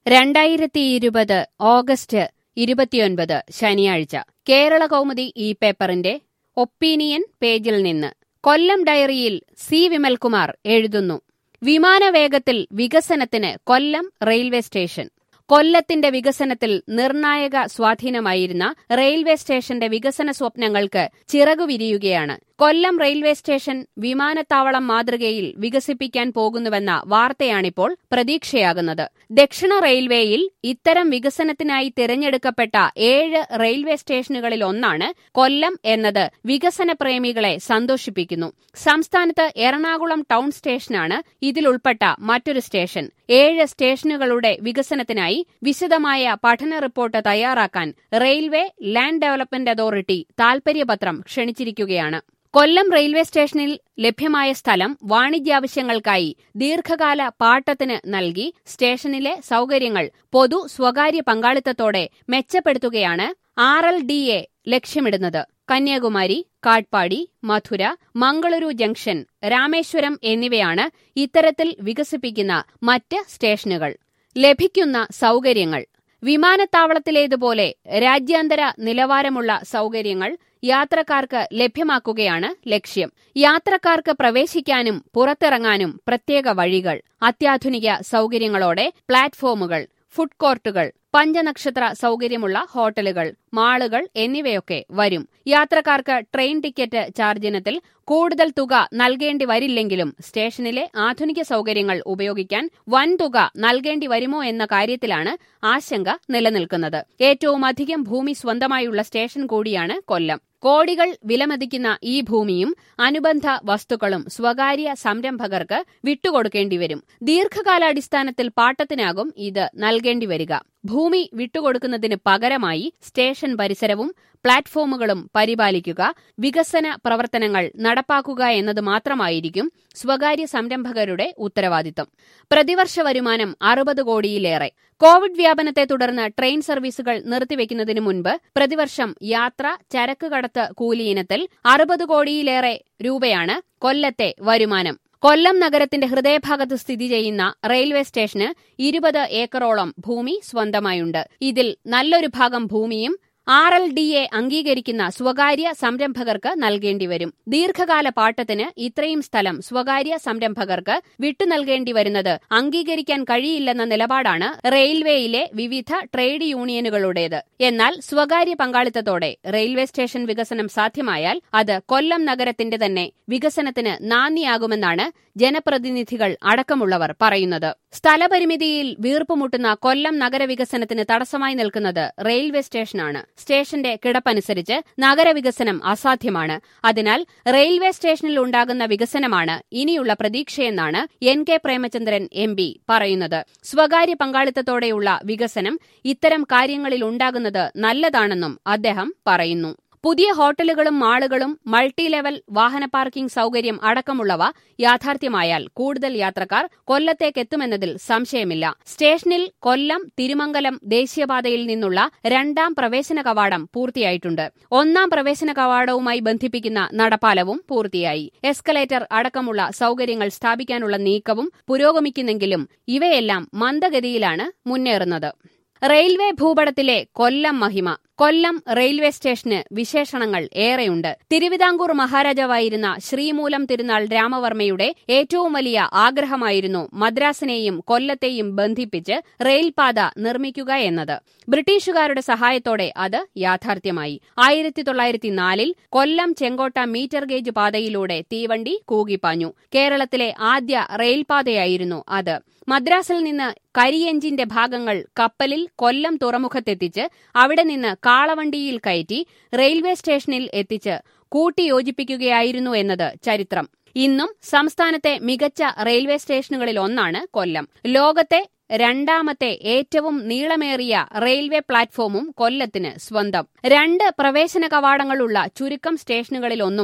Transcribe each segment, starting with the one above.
രണ്ടായിരത്തി ഇരുപത് ഓഗസ്റ്റ് ഇരുപത്തിയൊൻപത് ശനിയാഴ്ച കേരള കൗമുദി ഈ പേപ്പറിന്റെ ഒപ്പീനിയൻ പേജിൽ നിന്ന് കൊല്ലം ഡയറിയിൽ സി വിമൽകുമാർ എഴുതുന്നു വിമാനവേഗത്തിൽ വികസനത്തിന് കൊല്ലം റെയിൽവേ സ്റ്റേഷൻ കൊല്ലത്തിന്റെ വികസനത്തിൽ നിർണായക സ്വാധീനമായിരുന്ന റെയിൽവേ സ്റ്റേഷന്റെ വികസന സ്വപ്നങ്ങൾക്ക് ചിറകുവിരിയുകയാണ് കൊല്ലം റെയിൽവേ സ്റ്റേഷൻ വിമാനത്താവളം മാതൃകയിൽ വികസിപ്പിക്കാൻ പോകുന്നുവെന്ന വാർത്തയാണിപ്പോൾ പ്രതീക്ഷയാകുന്നത് ദക്ഷിണ റെയിൽവേയിൽ ഇത്തരം വികസനത്തിനായി തിരഞ്ഞെടുക്കപ്പെട്ട ഏഴ് റെയിൽവേ സ്റ്റേഷനുകളിൽ ഒന്നാണ് കൊല്ലം എന്നത് വികസന പ്രേമികളെ സന്തോഷിപ്പിക്കുന്നു സംസ്ഥാനത്ത് എറണാകുളം ടൗൺ സ്റ്റേഷനാണ് ഇതിലുൾപ്പെട്ട മറ്റൊരു സ്റ്റേഷൻ ഏഴ് സ്റ്റേഷനുകളുടെ വികസനത്തിനായി വിശദമായ പഠന റിപ്പോർട്ട് തയ്യാറാക്കാൻ റെയിൽവേ ലാൻഡ് ഡെവലപ്മെന്റ് അതോറിറ്റി താൽപര്യപത്രം ക്ഷണിച്ചിരിക്കുകയാണ് കൊല്ലം റെയിൽവേ സ്റ്റേഷനിൽ ലഭ്യമായ സ്ഥലം വാണിജ്യാവശ്യങ്ങൾക്കായി ദീർഘകാല പാട്ടത്തിന് നൽകി സ്റ്റേഷനിലെ സൌകര്യങ്ങൾ പൊതു സ്വകാര്യ പങ്കാളിത്തത്തോടെ മെച്ചപ്പെടുത്തുകയാണ് ആർ എൽ ഡി എ ലക്ഷ്യമിടുന്നത് കന്യാകുമാരി കാട്പാടി മധുര മംഗളൂരു ജംഗ്ഷൻ രാമേശ്വരം എന്നിവയാണ് ഇത്തരത്തിൽ വികസിപ്പിക്കുന്ന മറ്റ് സ്റ്റേഷനുകൾ ലഭിക്കുന്ന സൌകര്യങ്ങൾ വിമാനത്താവളത്തിലേതുപോലെ രാജ്യാന്തര നിലവാരമുള്ള സൌകര്യങ്ങൾ യാത്രക്കാർക്ക് ലഭ്യമാക്കുകയാണ് ലക്ഷ്യം യാത്രക്കാർക്ക് പ്രവേശിക്കാനും പുറത്തിറങ്ങാനും പ്രത്യേക വഴികൾ അത്യാധുനിക സൌകര്യങ്ങളോടെ പ്ലാറ്റ്ഫോമുകൾ ഫുഡ് കോർട്ടുകൾ പഞ്ചനക്ഷത്ര സൌകര്യമുള്ള ഹോട്ടലുകൾ മാളുകൾ എന്നിവയൊക്കെ വരും യാത്രക്കാർക്ക് ട്രെയിൻ ടിക്കറ്റ് ചാർജിനത്തിൽ കൂടുതൽ തുക നൽകേണ്ടി വരില്ലെങ്കിലും സ്റ്റേഷനിലെ ആധുനിക സൌകര്യങ്ങൾ ഉപയോഗിക്കാൻ വൻ തുക നൽകേണ്ടി വരുമോ എന്ന കാര്യത്തിലാണ് ആശങ്ക നിലനിൽക്കുന്നത് ഏറ്റവും അധികം ഭൂമി സ്വന്തമായുള്ള സ്റ്റേഷൻ കൂടിയാണ് കൊല്ലം കോടികൾ വിലമതിക്കുന്ന ഈ ഭൂമിയും അനുബന്ധ വസ്തുക്കളും സ്വകാര്യ സംരംഭകർക്ക് വിട്ടുകൊടുക്കേണ്ടിവരും ദീർഘകാലാടിസ്ഥാനത്തിൽ പാട്ടത്തിനാകും ഇത് നൽകേണ്ടി വരിക ഭൂമി വിട്ടുകൊടുക്കുന്നതിന് പകരമായി സ്റ്റേഷൻ പരിസരവും പ്ലാറ്റ്ഫോമുകളും പരിപാലിക്കുക വികസന പ്രവർത്തനങ്ങൾ നടപ്പാക്കുക എന്നത് മാത്രമായിരിക്കും സ്വകാര്യ സംരംഭകരുടെ ഉത്തരവാദിത്തം പ്രതിവർഷ വരുമാനം അറുപത് കോടിയിലേറെ കോവിഡ് വ്യാപനത്തെ തുടർന്ന് ട്രെയിൻ സർവീസുകൾ നിർത്തിവെക്കുന്നതിന് മുൻപ് പ്രതിവർഷം യാത്ര ചരക്ക് കടത്ത് കൂലി ഇനത്തിൽ അറുപത് കോടിയിലേറെ രൂപയാണ് കൊല്ലത്തെ വരുമാനം കൊല്ലം നഗരത്തിന്റെ ഹൃദയഭാഗത്ത് സ്ഥിതി ചെയ്യുന്ന റെയിൽവേ സ്റ്റേഷന് ഇരുപത് ഏക്കറോളം ഭൂമി സ്വന്തമായുണ്ട് ഇതിൽ നല്ലൊരു ഭാഗം ഭൂമിയും ആർ എൽ ഡി എ അംഗീകരിക്കുന്ന സ്വകാര്യ സംരംഭകർക്ക് നൽകേണ്ടിവരും ദീർഘകാല പാട്ടത്തിന് ഇത്രയും സ്ഥലം സ്വകാര്യ സംരംഭകർക്ക് വിട്ടു നൽകേണ്ടി വരുന്നത് അംഗീകരിക്കാൻ കഴിയില്ലെന്ന നിലപാടാണ് റെയിൽവേയിലെ വിവിധ ട്രേഡ് യൂണിയനുകളുടേത് എന്നാൽ സ്വകാര്യ പങ്കാളിത്തത്തോടെ റെയിൽവേ സ്റ്റേഷൻ വികസനം സാധ്യമായാൽ അത് കൊല്ലം നഗരത്തിന്റെ തന്നെ വികസനത്തിന് നാന്ദിയാകുമെന്നാണ് ജനപ്രതിനിധികൾ അടക്കമുള്ളവർ പറയുന്നത് സ്ഥലപരിമിതിയിൽ വീർപ്പുമുട്ടുന്ന കൊല്ലം നഗരവികസനത്തിന് തടസ്സമായി നിൽക്കുന്നത് റെയിൽവേ സ്റ്റേഷനാണ് സ്റ്റേഷന്റെ കിടപ്പനുസരിച്ച് നഗരവികസനം അസാധ്യമാണ് അതിനാൽ റെയിൽവേ സ്റ്റേഷനിൽ ഉണ്ടാകുന്ന വികസനമാണ് ഇനിയുള്ള പ്രതീക്ഷയെന്നാണ് N K Premachandran M P പറയുന്നത് സ്വകാര്യ പങ്കാളിത്തത്തോടെയുള്ള വികസനം ഇത്തരം കാര്യങ്ങളിൽ ഉണ്ടാകുന്നത് നല്ലതാണെന്നും അദ്ദേഹം പറയുന്നു പുതിയ ഹോട്ടലുകളും മാളുകളും മൾട്ടി ലെവൽ വാഹന പാർക്കിംഗ് സൌകര്യം അടക്കമുള്ളവ യാഥാർത്ഥ്യമായാൽ കൂടുതൽ യാത്രക്കാർ കൊല്ലത്തേക്കെത്തുമെന്നതിൽ സംശയമില്ല സ്റ്റേഷനിൽ കൊല്ലം തിരുമംഗലം ദേശീയപാതയിൽ നിന്നുള്ള രണ്ടാം പ്രവേശന കവാടം പൂർത്തിയായിട്ടുണ്ട് ഒന്നാം പ്രവേശന കവാടവുമായി ബന്ധിപ്പിക്കുന്ന നടപ്പാലവും പൂർത്തിയായി എസ്കലേറ്റർ അടക്കമുള്ള സൌകര്യങ്ങൾ സ്ഥാപിക്കാനുള്ള നീക്കവും പുരോഗമിക്കുന്നെങ്കിലും ഇവയെല്ലാം മന്ദഗതിയിലാണ് മുന്നേറുന്നത് റെയിൽവേ ഭൂപടത്തിലെ കൊല്ലം മഹിമ കൊല്ലം റെയിൽവേ സ്റ്റേഷന് വിശേഷണങ്ങൾ ഏറെയുണ്ട് തിരുവിതാംകൂർ മഹാരാജാവായിരുന്ന ശ്രീമൂലം തിരുനാൾ രാമവർമ്മയുടെ ഏറ്റവും വലിയ ആഗ്രഹമായിരുന്നു മദ്രാസിനെയും കൊല്ലത്തെയും ബന്ധിപ്പിച്ച് റെയിൽപാത നിർമ്മിക്കുക എന്നത് ബ്രിട്ടീഷുകാരുടെ സഹായത്തോടെ അത് യാഥാർത്ഥ്യമായി ആയിരത്തി തൊള്ളായിരത്തി നാലിൽ കൊല്ലം ചെങ്കോട്ട മീറ്റർ ഗേജ് പാതയിലൂടെ തീവണ്ടി കൂകിപ്പാഞ്ഞു കേരളത്തിലെ ആദ്യ റെയിൽപാതയായിരുന്നു അത് മദ്രാസിൽ നിന്ന് കരിയെഞ്ചിന്റെ ഭാഗങ്ങൾ കപ്പലിൽ കൊല്ലം തുറമുഖത്തെത്തിച്ച് അവിടെ നിന്ന് കാളവണ്ടിയിൽ കയറ്റി റെയിൽവേ സ്റ്റേഷനിൽ എത്തിച്ച് കൂട്ടിയോജിപ്പിക്കുകയായിരുന്നു എന്നത് ചരിത്രം ഇന്നും സംസ്ഥാനത്തെ മികച്ച റെയിൽവേ സ്റ്റേഷനുകളിൽ ഒന്നാണ് കൊല്ലം ലോകത്തെ രണ്ടാമത്തെ ഏറ്റവും നീളമേറിയ റെയിൽവേ പ്ലാറ്റ്ഫോമും കൊല്ലത്തിന് സ്വന്തം രണ്ട് പ്രവേശന കവാടങ്ങളുള്ള ചുരുക്കം സ്റ്റേഷനുകളിൽ ഒന്നുമാണ്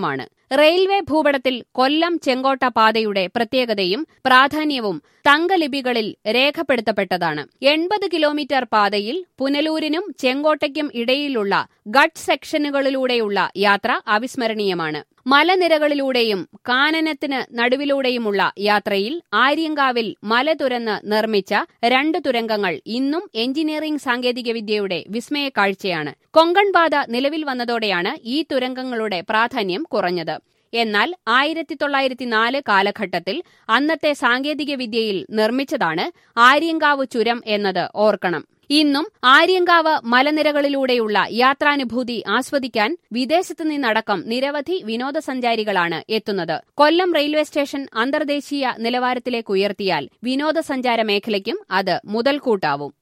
റെയിൽവേ ഭൂപടത്തിൽ കൊല്ലം ചെങ്കോട്ട പാതയുടെ പ്രത്യേകതയും പ്രാധാന്യവും തങ്കലിപികളിൽ രേഖപ്പെടുത്തപ്പെട്ടതാണ് എൺപത് കിലോമീറ്റർ പാതയിൽ പുനലൂരിനും ചെങ്കോട്ടയ്ക്കും ഇടയിലുള്ള ഗട്ട് സെക്ഷനുകളിലൂടെയുള്ള യാത്ര അവിസ്മരണീയമാണ് മലനിരകളിലൂടെയും കാനനത്തിന് നടുവിലൂടെയുമുള്ള യാത്രയിൽ ആര്യങ്കാവിൽ മല തുരന്ന് നിർമ്മിച്ച രണ്ട് തുരങ്കങ്ങൾ ഇന്നും എഞ്ചിനീയറിംഗ് സാങ്കേതികവിദ്യയുടെ വിസ്മയ കാഴ്ചയാണ് കൊങ്കൺപാത നിലവിൽ വന്നതോടെയാണ് ഈ തുരങ്കങ്ങളുടെ പ്രാധാന്യം കുറഞ്ഞത് എന്നാൽ ആയിരത്തി തൊള്ളായിരത്തി നാല് കാലഘട്ടത്തിൽ അന്നത്തെ സാങ്കേതികവിദ്യയിൽ നിർമ്മിച്ചതാണ് ആര്യങ്കാവ് ചുരം എന്നത് ഓർക്കണം ഇന്നും ആര്യങ്കാവ് മലനിരകളിലൂടെയുള്ള യാത്രാനുഭൂതി ആസ്വദിക്കാൻ വിദേശത്തു നിന്നടക്കം നിരവധി വിനോദസഞ്ചാരികളാണ് എത്തുന്നത് കൊല്ലം റെയിൽവേ സ്റ്റേഷൻ അന്തർദേശീയ നിലവാരത്തിലേക്ക് ഉയർത്തിയാൽ വിനോദസഞ്ചാര മേഖലയ്ക്കും അത് മുതൽക്കൂട്ടാവും